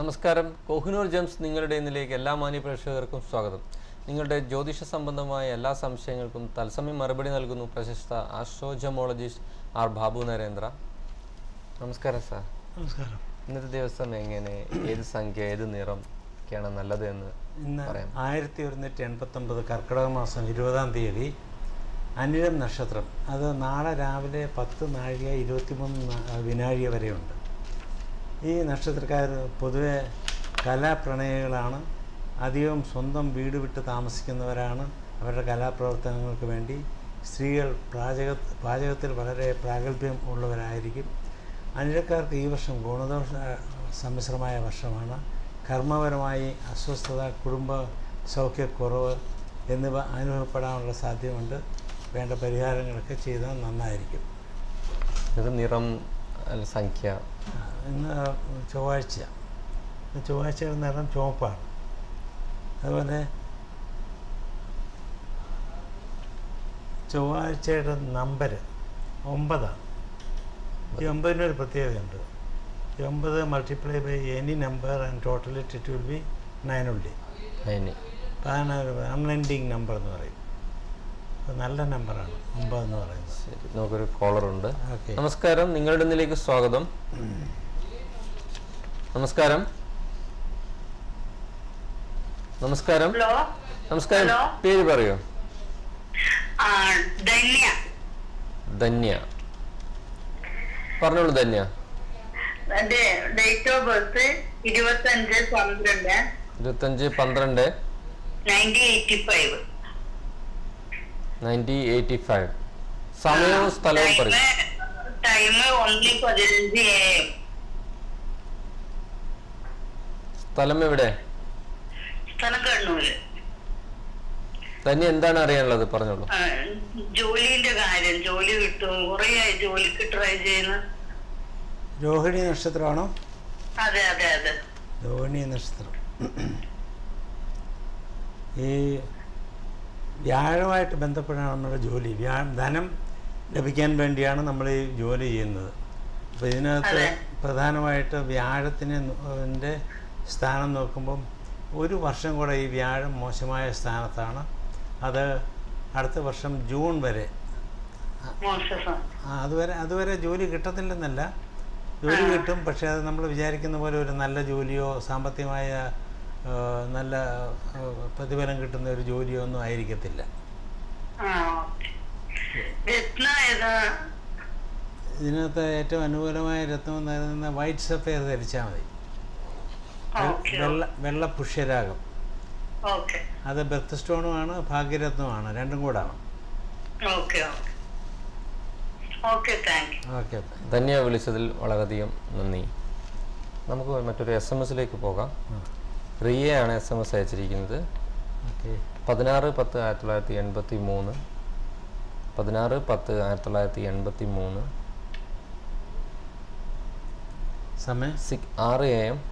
നമസ്കാരം കോഹിനൂർ ജെംസ് നിങ്ങളുടെ ഇന്നിലേക്ക് എല്ലാ മാന്യ പ്രേക്ഷകർക്കും സ്വാഗതം നിങ്ങളുടെ ജ്യോതിഷ സംബന്ധമായ എല്ലാ സംശയങ്ങൾക്കും തത്സമയം മറുപടി നൽകുന്നു പ്രശസ്ത ആസ്ട്രോജമോളജിസ്റ്റ് ആർ ബാബു നരേന്ദ്ര നമസ്കാരം സാർ നമസ്കാരം ഇന്നത്തെ ദിവസം എങ്ങനെ ഏത് സംഖ്യ ഏത് നിറം ഒക്കെയാണ് നല്ലത് എന്ന് ഇന്ന് പറയാം. ആയിരത്തി ഒരുന്നൂറ്റി എൺപത്തൊമ്പത് കർക്കിടക മാസം ഇരുപതാം തീയതി അനിഴം നക്ഷത്രം അത് നാളെ രാവിലെ പത്ത് നാഴിക ഇരുപത്തിമൂന്ന് നാ- വിനാഴിക വരെയുണ്ട് ഈ നക്ഷത്രക്കാർ പൊതുവെ കലാപ്രണയികളാണ് അധികം സ്വന്തം വീട് വിട്ട് താമസിക്കുന്നവരാണ് അവരുടെ കലാപ്രവർത്തനങ്ങൾക്ക് വേണ്ടി സ്ത്രീകൾ പാചക പാചകത്തിൽ വളരെ പ്രാഗൽഭ്യം ഉള്ളവരായിരിക്കും അനിഴക്കാർക്ക് ഈ വർഷം ഗുണദോഷ സമ്മിശ്രമായ വർഷമാണ് കർമ്മപരമായി അസ്വസ്ഥത കുടുംബ സൗഖ്യക്കുറവ് എന്നിവ അനുഭവപ്പെടാനുള്ള സാധ്യതയുണ്ട് വേണ്ട പരിഹാരങ്ങളൊക്കെ ചെയ്താൽ നന്നായിരിക്കും ഇത് നിറം അല്ല സംഖ്യ ആ, ഇന്ന് ചൊവ്വാഴ്ച ഇന്ന് ചൊവ്വാഴ്ചയുടെ നിറം ചുവപ്പാണ് അതുപോലെ ചൊവ്വാഴ്ചയുടെ നമ്പർ ഒമ്പതാണ് ഈ ഒമ്പതിനൊരു പ്രത്യേകതയുണ്ട് ഈ ഒമ്പത് multiply by any number and total it will be nine ഉള്ളി അതിന് അതാണ് അൺഎൻഡിങ് നമ്പർ എന്ന് പറയും അത് നല്ല നമ്പറാണ് ഒമ്പത് എന്ന് പറയുന്നത് ശരി നമുക്കൊരു കോളർ ഉണ്ട് ഓക്കെ നമസ്കാരം നിങ്ങളുടെ ഇന്നിലേക്ക് സ്വാഗതം നമസ്കാരം നമസ്കാരം ഹലോ നമസ്കാരം ഹലോ. പേര് പറയൂ ആ ധന്യ ധന്യ പറഞ്ഞോളൂ ധന്യ എന്റെ ഡേറ്റ് ഓഫ് ബർത്ത് ഇരുപത്തഞ്ച് പന്ത്രണ്ട് ഇരുപത്തഞ്ച് പന്ത്രണ്ട് nineteen eighty five nineteen eighty five സമയവും സ്ഥലവും പറയൂ ടൈം ഒന്ന് പതിനഞ്ച് എ എം സ്ഥലം എവിടെ സ്ഥലം കണ്ണൂര് ധന്യ എന്താണ് അറിയാനുള്ളത് പറഞ്ഞോളൂ ആ, ജോലിന്റെ കാര്യം ജോലി കിട്ടും കുറേയായി ജോലിക്ക് ട്രൈ ചെയ്യുന്നു രോഹിണി നക്ഷത്രമാണോ അതെ അതെ അതെ രോഹിണി നക്ഷത്രം ഈ വ്യാഴമായിട്ട് ബന്ധപ്പെട്ടാണ് നമ്മുടെ ജോലി വ്യാ ധനം ലഭിക്കാൻ വേണ്ടിയാണ് നമ്മൾ ഈ ജോലി ചെയ്യുന്നത് അപ്പോൾ ഇതിനകത്ത് അതെ. പ്രധാനമായിട്ട് വ്യാഴത്തിന് ന്റെ സ്ഥാനം നോക്കുമ്പം ഒരു വർഷം കൂടെ ഈ വ്യാഴം മോശമായ സ്ഥാനത്താണ് അത് അടുത്ത വർഷം ജൂൺ വരെ മോശം ആ, അതുവരെ അതുവരെ ജോലി കിട്ടത്തില്ലെന്നല്ല ജോലി കിട്ടും പക്ഷേ അത് നമ്മൾ വിചാരിക്കുന്ന പോലെ ഒരു നല്ല ജോലിയോ സാമ്പത്തികമായ ആ, നല്ല ആ, പ്രതിഫലം കിട്ടുന്ന ഒരു ജോലിയോ ഒന്നും ആയിരിക്കത്തില്ല ആ ഓക്കെ രത്ന ഏതാ ഇതിനകത്ത് ഏറ്റവും അനുകൂലമായ രത്നം എന്ന് പറയുന്നത് വൈറ്റ് സഫയർ ധരിച്ചാൽ മതി വെ- ഓക്കെ വെള്ള വെള്ള പുഷ്യരാഗം ഓക്കെ അത് ബെർത്ത് സ്റ്റോണുമാണ് ഭാഗ്യരത്നമാണ് രണ്ടും കൂടാണ് okay okay okay thank you okay Dhanya വിളിച്ചതിൽ വളരെയധികം നന്ദി നമുക്ക് മറ്റൊരു എസ് എം എസിലേക്ക് പോകാം റിയയാണ് എസ് എം എസ് അയച്ചിരിക്കുന്നത് ഓക്കെ പതിനാറ് പത്ത് ആയിരത്തി തൊള്ളായിരത്തി എൺപത്തി മൂന്ന് പതിനാറ് പത്ത് ആയിരത്തി തൊള്ളായിരത്തി എൺപത്തി മൂന്ന് സമയം സിക് ആറ് എ എം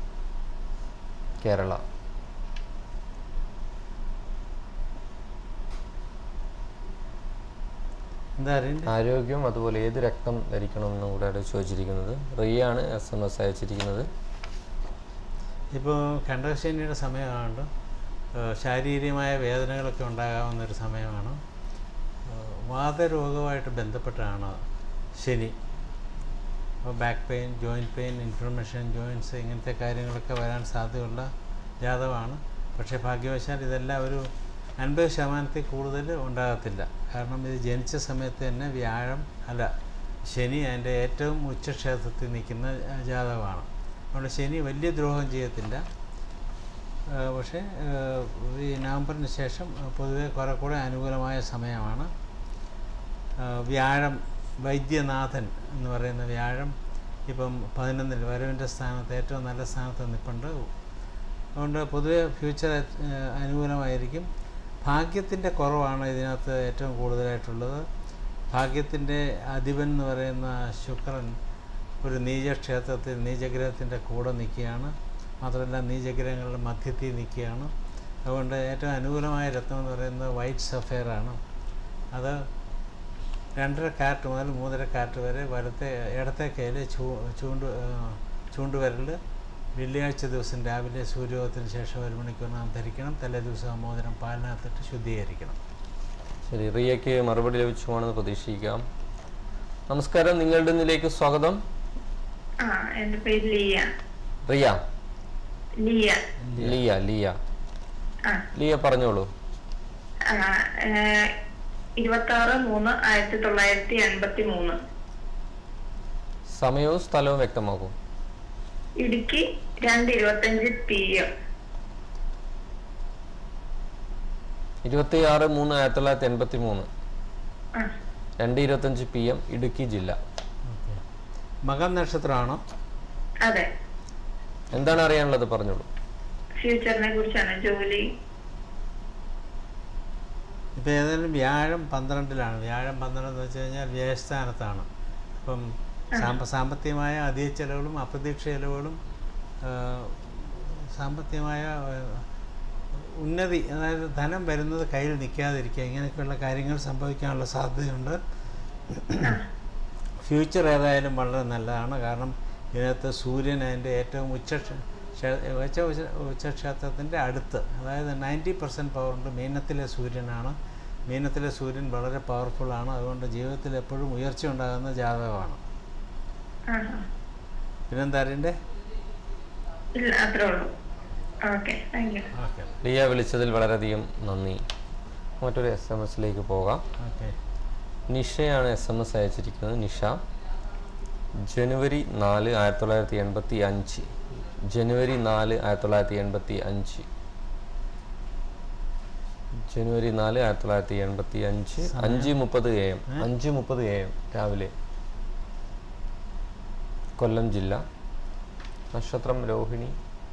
കേരള എന്താ അറിയണ്ടേ ആരോഗ്യം അതുപോലെ ഏത് രക്തം ധരിക്കണമെന്നും കൂടെ അവിടെ ചോദിച്ചിരിക്കുന്നത് റിയാണ് എസ് എം എസ് അയച്ചിരിക്കുന്നത് ഇപ്പോൾ കണ്ടകശനിയുടെ സമയമാണ്ട് ശാരീരികമായ വേദനകളൊക്കെ ഉണ്ടാകാവുന്ന ഒരു സമയമാണ് ഏഹ് വാതരോഗമായിട്ട് ബന്ധപ്പെട്ടാണ് ശനി അപ്പോൾ back pain joint pain inflammation joints ഇങ്ങനത്തെ കാര്യങ്ങളൊക്കെ വരാൻ സാധ്യതയുള്ള ജാതകമാണ് പക്ഷേ ഭാഗ്യവശാൽ ഇതെല്ലാം ഒരു അൻപത് ശതമാനത്തിൽ കൂടുതൽ ഉണ്ടാകത്തില്ല കാരണം ഇത് ജനിച്ച സമയത്ത് തന്നെ വ്യാഴം അല്ല ശനി അതിൻ്റെ ഏറ്റവും ഉച്ചക്ഷേത്രത്തിൽ നിൽക്കുന്ന ആ, ജാതകമാണ് അതുകൊണ്ട് ശനി വലിയ ദ്രോഹം ചെയ്യത്തില്ല ആ, പക്ഷേ ആ, ഈ നവംബറിന് ശേഷം പൊതുവെ കുറെ കൂടെ അനുകൂലമായ സമയമാണ് ആ, വ്യാഴം വൈദ്യനാഥൻ എന്ന് പറയുന്ന വ്യാഴം ഇപ്പം പതിനൊന്നിൽ വരവിൻ്റെ സ്ഥാനത്ത് ഏറ്റവും നല്ല സ്ഥാനത്ത് നിൽപ്പുണ്ട് അതുകൊണ്ട് പൊതുവെ ഫ്യൂച്ചർ അനുകൂലമായിരിക്കും ഭാഗ്യത്തിൻ്റെ കുറവാണ് ഇതിനകത്ത് ഏറ്റവും കൂടുതലായിട്ടുള്ളത് ഭാഗ്യത്തിൻ്റെ അധിപൻ എന്ന് പറയുന്ന ശുക്രൻ ഒരു നീചക്ഷേത്രത്തിൽ നീചഗ്രഹത്തിൻ്റെ കൂടെ നിൽക്കുകയാണ് മാത്രമല്ല നീചഗ്രഹങ്ങളുടെ മധ്യത്തിൽ നിൽക്കുകയാണ് അതുകൊണ്ട് ഏറ്റവും അനുകൂലമായ രത്നം എന്ന് പറയുന്നത് വൈറ്റ് സഫയറാണ് അത് രണ്ടര കാറ്റ് മുതൽ മൂന്നര കാറ്റ് വരെ വലത്തെ ഇടത്തെ കയ്യിൽ ചൂ ചൂണ്ട് ആ, ചൂണ്ടുവിരൽ വെള്ളിയാഴ്ച ദിവസം രാവിലെ സൂര്യോദയത്തിന് ശേഷം ഒരു മണിക്കൂറിനകം ധരിക്കണം തലേ ദിവസം മോതിരം പാലിനകത്തിട്ട് ശുദ്ധീകരിക്കണം ശരി റിയയ്ക്ക് മറുപടി ലഭിച്ചുമാണെന്ന് പ്രതീക്ഷിക്കാം നമസ്കാരം നിങ്ങളുടെ ഇന്നിലേക്ക് സ്വാഗതം ആ എന്റെ പേര് ലിയ റിയ ലിയ ലിയ ലിയ ആ ലിയ പറഞ്ഞോളൂ ആ, ഏഹ്, ഇരുപത്താറ് മൂന്ന് ആയിരത്തി തൊള്ളായിരത്തി എൺപത്തി മൂന്ന് സമയവും സ്ഥലവും വ്യക്തമാക്കൂ ഇടുക്കി രണ്ട് ഇരുപത്തഞ്ച് പി എം ഇരുപത്തി ആറ് മൂന്ന് ആയിരത്തി തൊള്ളായിരത്തി എൺപത്തി മൂന്ന് ആ രണ്ട് ഇരുപത്തഞ്ച് പി എം ഇടുക്കി ജില്ല ഓക്കെ മകം നക്ഷത്രമാണോ അതെ എന്താണ് അറിയാനുള്ളത് പറഞ്ഞോളൂ ഫ്യൂച്ചറിനെ കുറിച്ചാണ് ജോലി ഇപ്പോൾ ഏതായാലും വ്യാഴം പന്ത്രണ്ടിലാണ് വ്യാഴം പന്ത്രണ്ട് എന്ന് വെച്ച് കഴിഞ്ഞാൽ വ്യയസ്ഥാനത്താണ് അപ്പം സാമ്പ സാമ്പത്തികമായ അധിക ചെലവുകളും അപ്രതീക്ഷ ചെലവുകളും ആ, സാമ്പത്തികമായ ആ, ഉന്നതി അതായത് ധനം വരുന്നത് കയ്യിൽ നിൽക്കാതിരിക്കുക ഇങ്ങനെയൊക്കെയുള്ള കാര്യങ്ങൾ സംഭവിക്കാനുള്ള സാധ്യതയുണ്ട് ഫ്യൂച്ചർ ഏതായാലും വളരെ നല്ലതാണ് കാരണം ഇതിനകത്ത് സൂര്യൻ അതിൻ്റെ ഏറ്റവും ഉച്ച ഉച്ച ഉച്ചക്ഷേത്രത്തിൻ്റെ അടുത്ത് അതായത് നയൻറ്റി പെർസെൻറ്റ് പവറുണ്ട് മീനത്തിലെ സൂര്യനാണ് മീനത്തിലെ സൂര്യൻ വളരെ പവർഫുള്ളാണ് അതുകൊണ്ട് ജീവിതത്തിൽ എപ്പോഴും ഉയർച്ച ഉണ്ടാകുന്ന ജാതകമാണ് ആ ആ. പിന്നെന്താ അറിയണ്ടേ ഇല്ല അത്രേ ഉള്ളൂ okay thank you okay Liya വിളിച്ചതിൽ വളരെയധികം നന്ദി മറ്റൊരു എസ് എം എസിലേക്ക് പോകാം ഓക്കെ നിഷയാണ് എസ് എം എസ് അയച്ചിരിക്കുന്നത് നിഷ ജനുവരി നാല് ആയിരത്തി തൊള്ളായിരത്തി എൺപത്തി അഞ്ച് ജനുവരി നാല് ആയിരത്തി തൊള്ളായിരത്തി എൺപത്തി അഞ്ച് ജനുവരി നാല് ആയിരത്തി തൊള്ളായിരത്തി എൺപത്തി അഞ്ച് അഞ്ച് മുപ്പത് എ എം അഞ്ച് മുപ്പത് എ എം രാവിലെ കൊല്ലം ജില്ല നക്ഷത്രം രോഹിണി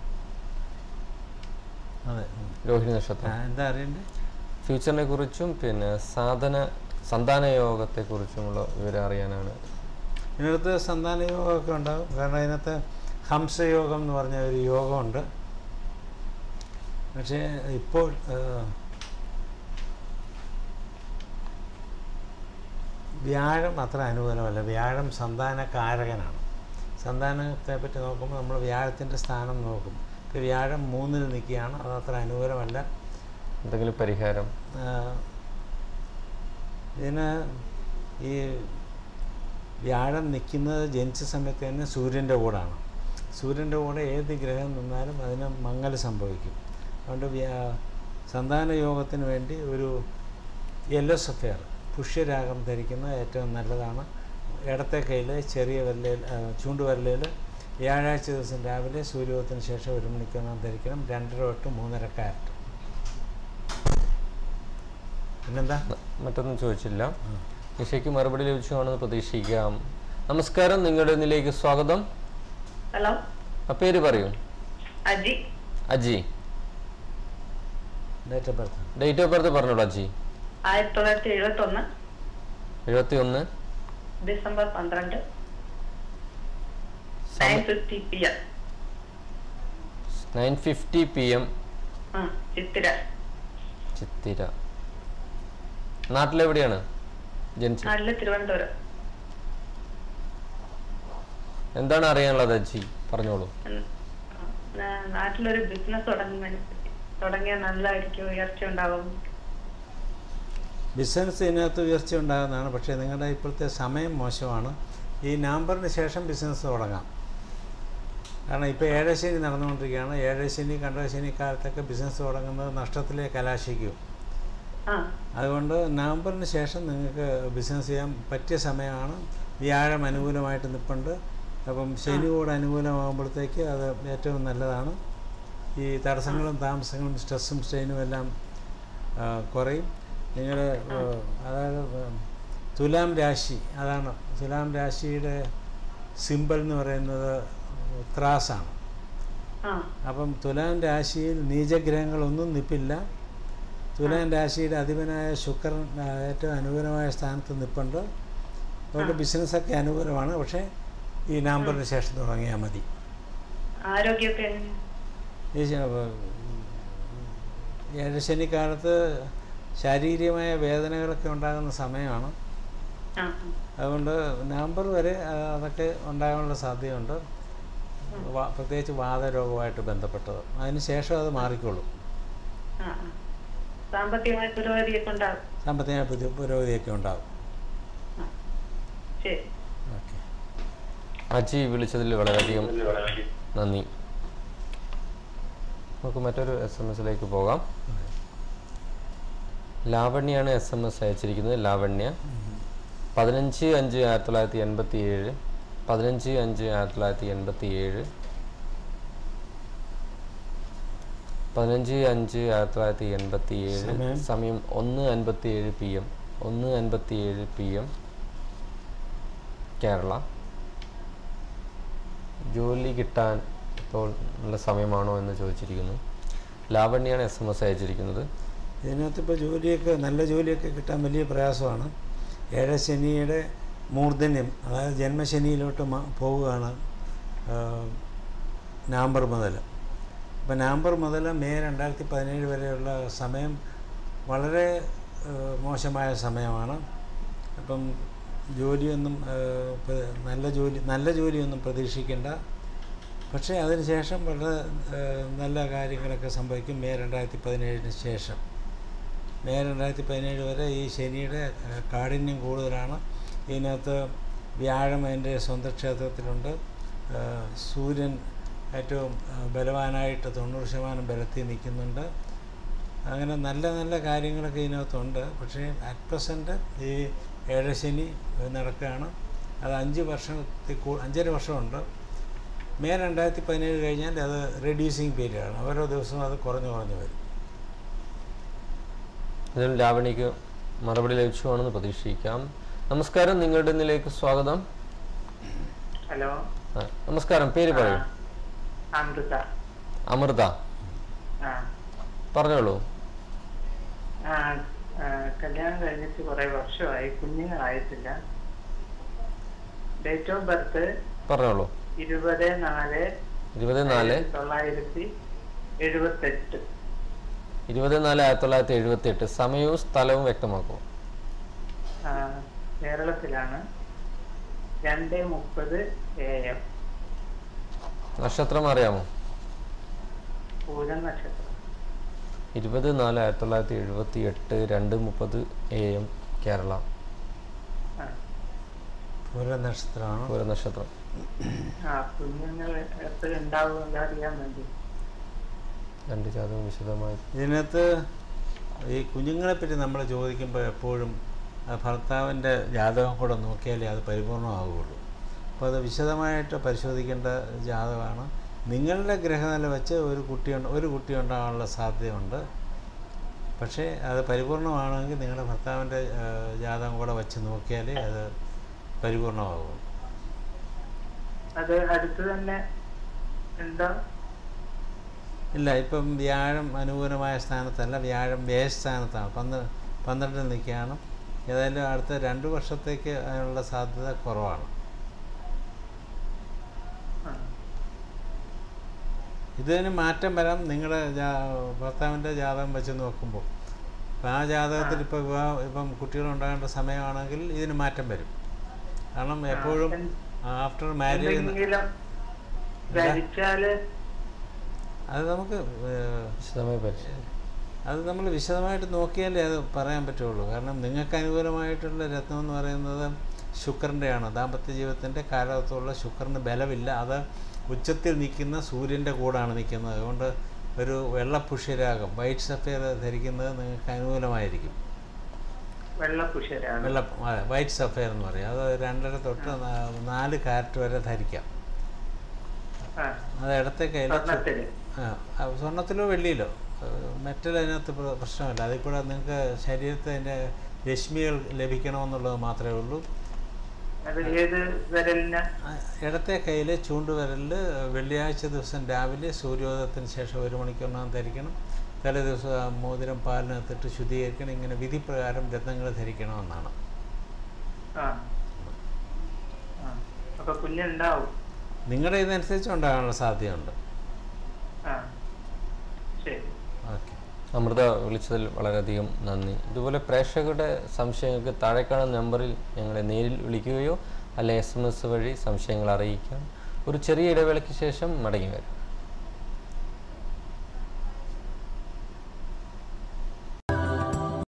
അതെ ഉം. രോഹിണി ആ, നക്ഷത്രം എന്താ അറിയണ്ടേ ഫ്യൂച്ചറിനെ കുറിച്ചും പിന്നെ സാധന സന്താന യോഗത്തെക്കുറിച്ചുമുള്ള വിവരം അറിയാനാണ് ഇതിനകത്ത് സന്താന യോഗമൊക്കെ ഉണ്ടാകും കാരണം അതിനകത്ത് ഹംസയോഗം എന്ന് പറഞ്ഞ ഒരു യോഗമുണ്ട് പക്ഷേ ഇപ്പോൾ ആ, വ്യാഴം അത്ര അനുകൂലമല്ല വ്യാഴം സന്താനകാരകനാണ് സന്താനത്തെ പറ്റി നോക്കുമ്പോൾ നമ്മൾ വ്യാഴത്തിൻ്റെ സ്ഥാനം നോക്കും ഇപ്പോൾ വ്യാഴം മൂന്നിൽ നിൽക്കുകയാണ് അത് അത്ര അനുകൂലമല്ല എന്തെങ്കിലും പരിഹാരം ആ, ഇതിന് ഈ വ്യാഴം നിൽക്കുന്നത് ജനിച്ച സമയത്ത് തന്നെ സൂര്യൻ്റെ കൂടാണ് സൂര്യൻ്റെ കൂടെ ഏത് ഗ്രഹം നിന്നാലും അതിന് മങ്ങൽ സംഭവിക്കും അതുകൊണ്ട് വ്യാ സന്താന യോഗത്തിന് വേണ്ടി ഒരു യെല്ലോ സഫയർ പുഷ്യരാഗം ധരിക്കുന്നത് ഏറ്റവും നല്ലതാണ് ഇടത്തെ കയ്യിൽ ചെറിയ വിരലയിൽ ചൂണ്ടുവിരലയിൽ വ്യാഴാഴ്ച ദിവസം രാവിലെ സൂര്യോദയത്തിന് ശേഷം ഒരു മണിക്കൂറിനകം ധരിക്കണം രണ്ടര തൊട്ട് മൂന്നര കാരറ്റ് പിന്നെന്താ മറ്റൊന്നും ചോദിച്ചില്ല നിഷയ്ക്ക് മറുപടി ലഭിച്ചുവാണെന്ന് പ്രതീക്ഷിക്കാം നമസ്കാരം നിങ്ങളുടെ ഇന്നിലേക്ക് സ്വാഗതം ഹലോ ആ പേര് പറയൂ Aji Aji date of birth date of birth പറഞ്ഞോളൂ അജി ആയിരത്തി തൊള്ളായിരത്തി എഴുപത്തി ഒന്ന് എഴുപത്തി ഒന്ന് ഡിസംബർ പന്ത്രണ്ട് nine fifty P M nine fifty P M Chithira Chithira നാട്ടിലെവിടെയാണ് ജനിച്ചത് നാട്ടില് തിരുവനന്തപുരം എന്താണ് അറിയാനുള്ളത് അജി പറഞ്ഞോളൂ ഉം. ആ, നാട്ടിലൊരു ബിസിനസ് തുടങ്ങുന്നതിനെ പറ്റി തുടങ്ങിയാൽ നല്ലതായിരിക്കും ഉയർച്ച ഉണ്ടാവും ബിസിനസ് ഇതിനകത്ത് ഉയർച്ച ഉണ്ടാകുന്നതാണ് പക്ഷേ നിങ്ങളുടെ ഇപ്പോഴത്തെ സമയം മോശമാണ് ഈ നവംബറിന് ശേഷം ബിസിനസ് തുടങ്ങാം കാരണം ഇപ്പോൾ ഏഴശനി നടന്നുകൊണ്ടിരിക്കുകയാണ് ഏഴശനി കണ്ടശനി കാലത്തൊക്കെ ബിസിനസ് തുടങ്ങുന്നത് നഷ്ടത്തിലേ കലാശിക്കും ആ അതുകൊണ്ട് നവംബറിന് ശേഷം നിങ്ങൾക്ക് ബിസിനസ് ചെയ്യാൻ പറ്റിയ സമയമാണ് വ്യാഴം അനുകൂലമായിട്ട് നിൽപ്പുണ്ട് അപ്പം ശനി കൂടെ അനുകൂലമാകുമ്പോഴത്തേക്ക് അത് ഏറ്റവും നല്ലതാണ് ഈ തടസ്സങ്ങളും താമസങ്ങളും സ്ട്രെസ്സും സ്ട്രെയിനും എല്ലാം ആ, കുറയും നിങ്ങൾ അതായത് ഉം, തുലാം രാശി അതാണ് തുലാം രാശിയുടെ സിമ്പൽ എന്ന് പറയുന്നത് ത്രാസാണ് ആ അപ്പം തുലാം രാശിയിൽ നീചഗ്രഹങ്ങളൊന്നും നിൽപ്പില്ല തുലാം രാശിയുടെ അധിപനായ ശുക്രൻ ആ, ഏറ്റവും അനുകൂലമായ സ്ഥാനത്ത് നിൽപ്പുണ്ട് അതുകൊണ്ട് ബിസിനസ്സൊക്കെ അനുകൂലമാണ് പക്ഷേ ഈ നവംബറിന് ശേഷം തുടങ്ങിയാൽ മതി ആരോഗ്യമൊക്കെ എങ്ങനെയാ? ഈ ശ- ഏഴശനി കാലത്ത് ശാരീരികമായ വേദനകളൊക്കെ ഉണ്ടാകുന്ന സമയമാണ് ആ അതുകൊണ്ട് നവംബർ വരെ ആ, അതൊക്കെ ഉണ്ടാകാനുള്ള സാധ്യതയുണ്ട് വാ- പ്രത്യേകിച്ച് വാതരോഗമായിട്ട് ബന്ധപ്പെട്ടത് അതിന് ശേഷം അത് മാറിക്കോളും ആ ആ. സാമ്പത്തികമായ പുരോഗതിയൊക്കെ ഉണ്ടാകും സാമ്പത്തിക പുതിയ പുരോഗതിയൊക്കെ ഉണ്ടാകും ആ. ശരി ഓക്കെ അജി വിളിച്ചതിൽ വളരെയധികം നന്ദി നമുക്ക് മറ്റൊരു എസ് എം എസിലേക്ക് പോകാം ലാവണ്യാണ് എസ് എം എസ് അയച്ചിരിക്കുന്നത് ലാവണ്യ പതിനഞ്ച് അഞ്ച് ആയിരത്തി തൊള്ളായിരത്തി എൺപത്തി ഏഴ് പതിനഞ്ച് അഞ്ച് ആയിരത്തി തൊള്ളായിരത്തി എൺപത്തി ഏഴ് പതിനഞ്ച് അഞ്ച് ആയിരത്തി തൊള്ളായിരത്തി എൺപത്തി ഏഴ് സമയം? സമയം ഒന്ന് അൻപത്തി ഏഴ് പി എം ഒന്ന് അൻപത്തി ഏഴ് പി എം കേരള ജോലി കിട്ടാൻ ഇപ്പോൾ നല്ല സമയമാണോ എന്ന് ചോദിച്ചിരിക്കുന്നു ലാവണ്യാണ് എസ് എം എസ് അയച്ചിരിക്കുന്നത് ഇതിനകത്ത് ഇപ്പോൾ ജോലിയൊക്കെ നല്ല ജോലിയൊക്കെ കിട്ടാൻ വലിയ പ്രയാസമാണ് ഏഴശനിയുടെ മൂർധന്യം അതായത് ജന്മശനിയിലോട്ട് മ- പോവുകയാണ് ആ, നവംബർ മുതൽ അപ്പോൾ നവംബർ മുതൽ മെയ് രണ്ടായിരത്തി പതിനേഴ് വരെയുള്ള സമയം വളരെ ആ, മോശമായ സമയമാണ് അപ്പം ജോലിയൊന്നും ആ, പ- നല്ല ജോലി നല്ല ജോലിയൊന്നും പ്രതീക്ഷിക്കേണ്ട പക്ഷേ അതിനുശേഷം വളരെ ആ, നല്ല കാര്യങ്ങളൊക്കെ സംഭവിക്കും മെയ് രണ്ടായിരത്തി പതിനേഴിന് ശേഷം മെയ് രണ്ടായിരത്തി പതിനേഴ് വരെ ഈ ശനിയുടെ ആ, കാഠിന്യം കൂടുതലാണ് ഇതിനകത്ത് വ്യാഴം അതിൻ്റെ സ്വന്തം ക്ഷേത്രത്തിലുണ്ട് ആ, സൂര്യൻ ഏറ്റവും ആ, ബലവാനായിട്ട് തൊണ്ണൂറ് ശതമാനം ബലത്തിൽ നിൽക്കുന്നുണ്ട് അങ്ങനെ നല്ല നല്ല കാര്യങ്ങളൊക്കെ ഇതിനകത്തുണ്ട് പക്ഷേ അറ്റ് പ്രസൻറ്റ് ഈ ഏഴശനി നടക്കുകയാണ് അത് അഞ്ച് വർഷത്തിൽ കൂ അഞ്ചര വർഷമുണ്ട് മെയ് രണ്ടായിരത്തി പതിനേഴ് കഴിഞ്ഞാൽ അത് റെഡ്യൂസിങ് പീരീഡാണ് ഓരോ ദിവസവും അത് കുറഞ്ഞു കുറഞ്ഞു വരും ഇതിൽ ലാവണിക്ക് മറുപടി ലഭിച്ചുവാണെന്ന് പ്രതീക്ഷിക്കാം നമസ്കാരം നിങ്ങളുടെ ഇതിലേക്ക് സ്വാഗതം ഹലോ ആ, നമസ്കാരം പേര് പറയൂ അമൃത അമൃത ആ പറഞ്ഞോളൂ ആ ആ, കല്യാണം കഴിഞ്ഞിട്ട് കുറെ വർഷമായി കുഞ്ഞുങ്ങളായിട്ടില്ല ഡേറ്റ് ഓഫ് ബർത്ത് പറഞ്ഞോളൂ ഇരുപത് നാല് ഇരുപത് നാല് തൊള്ളായിരത്തി എഴുപത്തെട്ട് ഇരുപത് നാല് ആയിരത്തി തൊള്ളായിരത്തി എഴുപത്തി എട്ട് സമയവും സ്ഥലവും വ്യക്തമാക്കൂ ആ, കേരളത്തിലാണ് രണ്ട് മുപ്പത് എ എം നക്ഷത്രം അറിയാമോ പൂരം നക്ഷത്രം ഇരുപത് നാല് ആയിരത്തി തൊള്ളായിരത്തി എഴുപത്തി എട്ട് രണ്ട് മുപ്പത് എ എം കേരള ആ. പൂര നക്ഷത്രമാണ് ഒരു നക്ഷത്രം ആ കുഞ്ഞുങ്ങൾ എപ്പോഴും ഉണ്ടാവുമെന്ന് അറിയാൻ വേണ്ടി രണ്ട് ജാതകം വിശദമായി ഇതിനകത്ത് ഈ കുഞ്ഞുങ്ങളെ പറ്റി നമ്മൾ ചോദിക്കുമ്പോൾ എപ്പോഴും ആ ഭർത്താവിൻ്റെ ജാതകം കൂടെ നോക്കിയാലേ അത് പരിപൂർണമാവുകയുള്ളൂ അപ്പോൾ അത് വിശദമായിട്ട് പരിശോധിക്കേണ്ട ജാതകമാണ് നിങ്ങളുടെ ഗ്രഹനില വെച്ച് ഒരു കുട്ടിയുണ്ട് ഒരു കുട്ടി ഉണ്ടാകാനുള്ള സാധ്യതയുണ്ട് പക്ഷേ അത് പരിപൂർണമാണെങ്കിൽ നിങ്ങളുടെ ഭർത്താവിൻ്റെ ആ, ജാതകം കൂടെ വെച്ച് നോക്കിയാലേ അത് പരിപൂർണമാകുള്ളൂ അത് അടുത്ത് തന്നെ ഉണ്ടോ ഇല്ല ഇപ്പം വ്യാഴം അനുകൂലമായ സ്ഥാനത്തല്ല വ്യാഴം വ്യയസ്ഥാനത്താണ് പന്ത്ര പന്ത്രണ്ടിൽ നിൽക്കുകയാണ് ഏതായാലും അടുത്ത രണ്ട് വർഷത്തേക്ക് അതിനുള്ള സാധ്യത കുറവാണ് ആ. ഇതിന് മാറ്റം വരാം നിങ്ങളുടെ ജാ- ഭർത്താവിൻ്റെ ജാതകം വെച്ച് നോക്കുമ്പോൾ അപ്പം ആ ജാതകത്തിൽ ഇപ്പോൾ വിവാഹം ഇപ്പം കുട്ടികളുണ്ടാകേണ്ട സമയമാണെങ്കിൽ ഇതിന് മാറ്റം വരും കാരണം എപ്പോഴും എന്ത്- ആഫ്റ്റർ മാരേജ് എന്തെങ്കിലും ധരിച്ചാല് അത് നമുക്ക് ഏഹ്, വിശദമായി പരിശോധിക്കും അത് നമ്മൾ വിശദമായിട്ട് നോക്കിയാലേ അത് പറയാൻ പറ്റുള്ളൂ കാരണം നിങ്ങൾക്ക് അനുകൂലമായിട്ടുള്ള രത്നം എന്ന് പറയുന്നത് ശുക്രൻ്റെയാണ് ദാമ്പത്യ ജീവിതത്തിൻ്റെ കാലത്തുള്ള ശുക്രന് ബലമില്ല അത് ഉച്ചത്തിൽ നിൽക്കുന്ന സൂര്യൻ്റെ കൂടാണ് നിൽക്കുന്നത് അതുകൊണ്ട് ഒരു വെള്ള പുഷ്യരാഗം വൈറ്റ് സഫയർ ധരിക്കുന്നത് നിങ്ങൾക്ക് അനുകൂലമായിരിക്കും വെള്ളപ്പുഷരാണ് വെള്ള വൈറ്റ് സഫയർ എന്ന് പറയും അത് രണ്ടര തൊട്ട് നാ- നാല് കാരറ്റ് വരെ ധരിക്കാം ആ അത് ഇടത്തെ കയ്യിൽ സ്വർണത്തില് ആ ആ, സ്വർണ്ണത്തിലോ വെള്ളിയിലോ മെറ്റൽ അതിനകത്ത് പ്ര- പ്രശ്നമില്ല അതിൽ കൂടെ നിങ്ങൾക്ക് ശരീരത്തിൻ്റെ രശ്മികൾ ലഭിക്കണമെന്നുള്ളത് മാത്രമേ ഉള്ളൂ അത് ഏത് വിരലിന് ആ, ഇടത്തെ കയ്യിൽ ചൂണ്ടുവിരലിൽ വെള്ളിയാഴ്ച ദിവസം രാവിലെ സൂര്യോദയത്തിന് ശേഷം ഒരു മണിക്കൂറിനകം ധരിക്കണം തലേ ദിവസം ആ മോതിരം പാലിനകത്തിട്ട് ശുദ്ധീകരിക്കണം ഇങ്ങനെ വിധിപ്രകാരം രത്നങ്ങൾ ധരിക്കണമെന്നാണ് ആ ആ അപ്പൊ കുഞ്ഞുണ്ടാവും നിങ്ങളുടെ ഇതനുസരിച്ച് ഉണ്ടാകാനുള്ള സാധ്യതയുണ്ട് ആ ശരി ഓക്കെ അമൃത വിളിച്ചതിൽ വളരെയധികം നന്ദി ഇതുപോലെ പ്രേക്ഷകരുടെ സംശയങ്ങൾക്ക് താഴെ കാണുന്ന നമ്പറിൽ ഞങ്ങളെ നേരിൽ വിളിക്കുകയോ അല്ലെ എസ് എം എസ് വഴി സംശയങ്ങൾ അറിയിക്കാം ഒരു ചെറിയ ഇടവേളയ്ക്ക് ശേഷം മടങ്ങി വരും